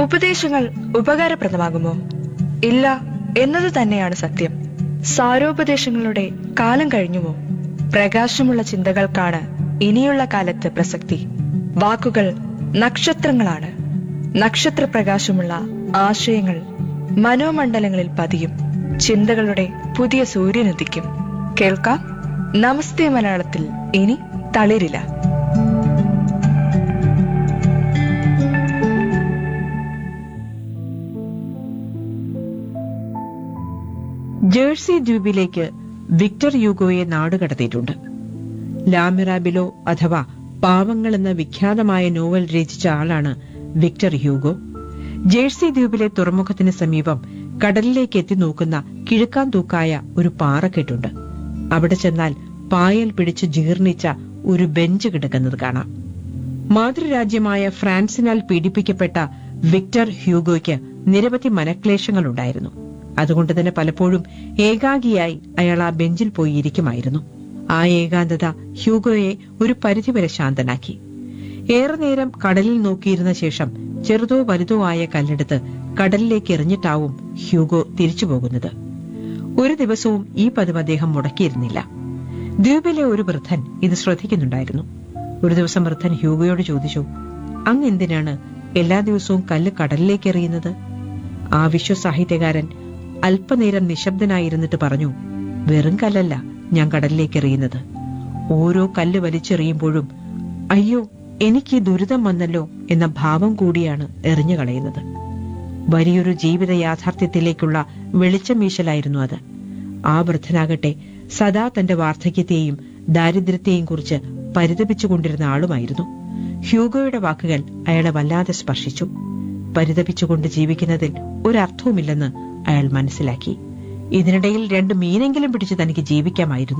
ഉപദേശങ്ങൾ ഉപകാരപ്രദമാകുമോ ഇല്ല എന്നത് തന്നെയാണ് സത്യം സാരോപദേശങ്ങളുടെ കാലം കഴിഞ്ഞുമോ പ്രകാശമുള്ള ചിന്തകൾക്കാണ് ഇനിയുള്ള കാലത്ത് പ്രസക്തി വാക്കുകൾ നക്ഷത്രങ്ങളാണ് നക്ഷത്രപ്രകാശമുള്ള ആശയങ്ങൾ മനോമണ്ഡലങ്ങളിൽ പതിയും ചിന്തകളുടെ പുതിയ സൂര്യനുദിക്കും കേൾക്കാം നമസ്തേ മലയാളത്തിൽ ഇനി തളിരില്ല ജേഴ്സി ദ്വീപിലേക്ക് വിക്ടർ യൂഗോയെ നാടുകടത്തിയിട്ടുണ്ട് ലാമിറാബിലോ അഥവാ പാവങ്ങൾ എന്ന വിഖ്യാതമായ നോവൽ രചിച്ച ആളാണ് വിക്ടർ ഹ്യൂഗോ ജേഴ്സി ദ്വീപിലെ തുറമുഖത്തിന് സമീപം കടലിലേക്ക് എത്തി നോക്കുന്ന കിഴക്കാൻ തൂക്കായ ഒരു പാറക്കെട്ടുണ്ട് അവിടെ ചെന്നാൽ പായൽ പിടിച്ച് ജീർണിച്ച ഒരു ബെഞ്ച് കിടക്കുന്നത് കാണാം മാതൃരാജ്യമായ ഫ്രാൻസിനാൽ പീഡിപ്പിക്കപ്പെട്ട വിക്ടർ ഹ്യൂഗോയ്ക്ക് നിരവധി മനക്ലേശങ്ങളുണ്ടായിരുന്നു അതുകൊണ്ട് തന്നെ പലപ്പോഴും ഏകാഗിയായി അയാൾ ആ ബെഞ്ചിൽ പോയി ഇരിക്കുമായിരുന്നു ആ ഏകാന്തത ഹ്യൂഗോയെ ഒരു പരിധിവരെ ശാന്തനാക്കി ഏറെ നേരം കടലിൽ നോക്കിയിരുന്ന ശേഷം ചെറുതോ വലുതോ ആയ കല്ലെടുത്ത് കടലിലേക്ക് എറിഞ്ഞിട്ടാവും ഹ്യൂഗോ തിരിച്ചു പോകുന്നത് ഒരു ദിവസവും ഈ പതിവ് അദ്ദേഹം മുടക്കിയിരുന്നില്ല ദ്വീപിലെ ഒരു വൃദ്ധൻ ഇത് ശ്രദ്ധിക്കുന്നുണ്ടായിരുന്നു ഒരു ദിവസം വൃദ്ധൻ ഹ്യൂഗോയോട് ചോദിച്ചു അങ്ങ് എന്തിനാണ് എല്ലാ ദിവസവും കല്ല് കടലിലേക്ക് എറിയുന്നത് ആ വിശ്വസാഹിത്യകാരൻ അല്പനേരം നിശബ്ദനായിരുന്നിട്ട് പറഞ്ഞു വെറും കല്ലല്ല ഞാൻ കടലിലേക്ക് എറിയുന്നത് ഓരോ കല്ല് വലിച്ചെറിയുമ്പോഴും അയ്യോ എനിക്ക് ഈ ദുരിതം വന്നല്ലോ എന്ന ഭാവം കൂടിയാണ് എറിഞ്ഞു കളയുന്നത് വലിയൊരു ജീവിത യാഥാർത്ഥ്യത്തിലേക്കുള്ള വെളിച്ചം വീശലായിരുന്നു അത് ആ വൃദ്ധനാകട്ടെ സദാ തന്റെ വാർദ്ധക്യത്തെയും ദാരിദ്ര്യത്തെയും കുറിച്ച് പരിതപിച്ചുകൊണ്ടിരുന്ന ആളുമായിരുന്നു ഹ്യൂഗോയുടെ വാക്കുകൾ അയാളെ വല്ലാതെ സ്പർശിച്ചു പരിതപിച്ചുകൊണ്ട് ജീവിക്കുന്നതിൽ ഒരർത്ഥവുമില്ലെന്ന് അയാൾ മനസ്സിലാക്കി ഇതിനിടയിൽ രണ്ട് മീനെങ്കിലും പിടിച്ച് തനിക്ക് ജീവിക്കാമായിരുന്നു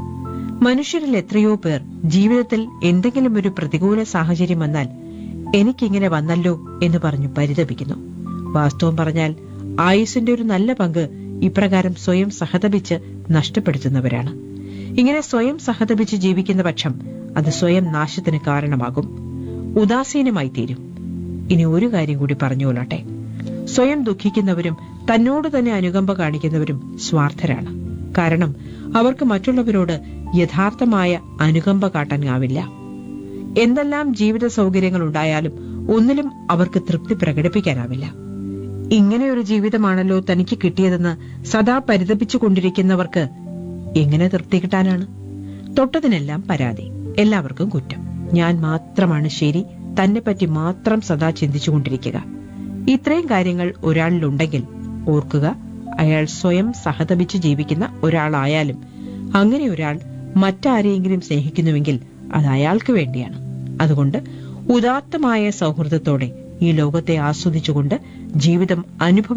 മനുഷ്യരിൽ എത്രയോ പേർ ജീവിതത്തിൽ എന്തെങ്കിലും ഒരു പ്രതികൂല സാഹചര്യം വന്നാൽ എനിക്കിങ്ങനെ വന്നല്ലോ എന്ന് പറഞ്ഞു പരിതപിക്കുന്നു വാസ്തവം പറഞ്ഞാൽ ആയുസിന്റെ ഒരു നല്ല പങ്ക് ഇപ്രകാരം സ്വയം സഹതപിച്ച് നഷ്ടപ്പെടുത്തുന്നവരാണ് ഇങ്ങനെ സ്വയം സഹതപിച്ച് ജീവിക്കുന്ന പക്ഷം അത് സ്വയം നാശത്തിന് കാരണമാകും ഉദാസീനമായി തീരും ഇനി ഒരു കാര്യം കൂടി പറഞ്ഞുകൊള്ളട്ടെ സ്വയം ദുഃഖിക്കുന്നവരും തന്നോട് തന്നെ അനുകമ്പ കാണിക്കുന്നവരും സ്വാർത്ഥരാണ് കാരണം അവർക്ക് മറ്റുള്ളവരോട് യഥാർത്ഥമായ അനുകമ്പ കാട്ടാനാവില്ല എന്തെല്ലാം ജീവിത സൗകര്യങ്ങൾ ഉണ്ടായാലും ഒന്നിലും അവർക്ക് തൃപ്തി പ്രകടിപ്പിക്കാനാവില്ല ഇങ്ങനെ ഒരു ജീവിതമാണല്ലോ തനിക്ക് കിട്ടിയതെന്ന് സദാ പരിതപിച്ചുകൊണ്ടിരിക്കുന്നവർക്ക് എങ്ങനെ തൃപ്തി കിട്ടാനാണ് തൊട്ടതിനെല്ലാം പരാതി എല്ലാവർക്കും കുറ്റം ഞാൻ മാത്രമാണ് ശരി തന്നെപ്പറ്റി മാത്രം സദാ ചിന്തിച്ചുകൊണ്ടിരിക്കുക ഇത്രയും കാര്യങ്ങൾ ഒരാളിലുണ്ടെങ്കിൽ ഓർക്കുക അയാൾ സ്വയം സഹതപിച്ച് ജീവിക്കുന്ന ഒരാളായാലും അങ്ങനെ ഒരാൾ മറ്റാരെയെങ്കിലും സ്നേഹിക്കുന്നുവെങ്കിൽ അത് അയാൾക്ക് വേണ്ടിയാണ് അതുകൊണ്ട് ഉദാത്തമായ സൗഹൃദത്തോടെ ഈ ലോകത്തെ ആസ്വദിച്ചുകൊണ്ട് ജീവിതം അനുഭവ